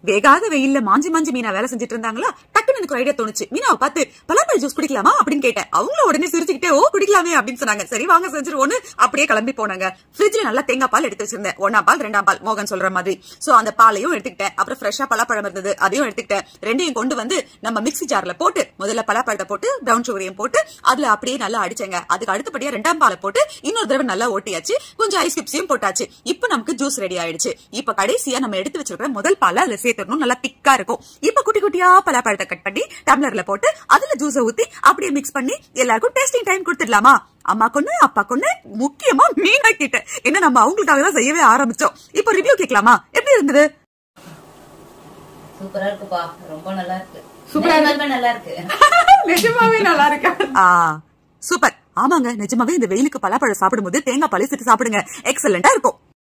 வேகாத வெயில்ல மாஞ்சி மாஞ்சி மீனா வேலை செஞ்சுட்டு இருந்தாங்களா டக்குன்னு எனக்கு ஐடியா தோணுச்சு மீனாவை பார்த்து பலாப்பழ ஜூஸ் குடிக்கலாமா அப்படின்னு கேட்டேன் அவங்களும் உடனே சிரிச்சுக்கிட்டே ஓ குடிக்கலாமே அப்படின்னு சொன்னாங்க சரி வாங்க செஞ்சிருவோன்னு அப்படியே கிளம்பி போனாங்க ஃப்ரிட்ஜ்ல நல்லா தேங்காய் பால் எடுத்து வச்சிருந்தேன் ஒன்னாம் பால் ரெண்டாம் பால் மோகன் சொல்ற மாதிரி சோ அந்த பாலையும் எடுத்துக்கிட்டேன் அப்புறம் ஃப்ரெஷ்ஷா பலாப்பழம் இருந்தது அதையும் எடுத்துக்கிட்டேன் ரெண்டையும் கொண்டு வந்து நம்ம மிக்ஸி ஜார்ல போட்டு முதல்ல பலாப்பழத்தை போட்டு பிரவுன் சுகரையும் போட்டு அதுல அப்படியே நல்லா அடிச்சேங்க அதுக்கு அடுத்தபடியா ரெண்டாம் பாலை போட்டு இன்னொரு தடவை நல்லா ஓட்டியாச்சு கொஞ்சம் ஐஸ் கிப்ஸையும் போட்டாச்சு இப்போ நமக்கு ஜூஸ் ரெடி ஆயிடுச்சு இப்ப கடைசியா நம்ம எடுத்து வச்சிருக்கிற முதல் பாலை அதுல சேர்த்துடணும் நல்லா திக்கா இருக்கும் இப்ப குட்டி குட்டியா பலாப்பழத்தை கட் பண்ணி டம்ளர்ல போட்டு அதுல ஜூஸை ஊத்தி அப்படியே மிக்ஸ் பண்ணி எல்லாருக்கும் டேஸ்டிங் டைம் கொடுத்துடலாமா அம்மா கொண்டு அப்பா கொண்டு முக்கியமா மீனா கிட்ட என்ன நம்ம அவங்களுக்காக தான் செய்யவே ஆரம்பிச்சோம் இப்போ ரிவ்யூ கேட்கலாமா எப்படி இருந்தது சூப்பரா இருக்குப்பா ரொம்ப நல்லா இருக்கு சூப்பரா இருக்கு. நிஜமாலுமே நல்லா இருக்கு நிஜமாவே நல்லா இருக்கு ஆ சூப்பர் ஆமாங்க நிஜமாவே இந்த வெயிலுக்கு பலாப்பழம் சாப்பிடும்போது தேங்காய் பாலை சேர்த்து சாப்பிடுங்க எக்ஸலண்டா இருக்கும்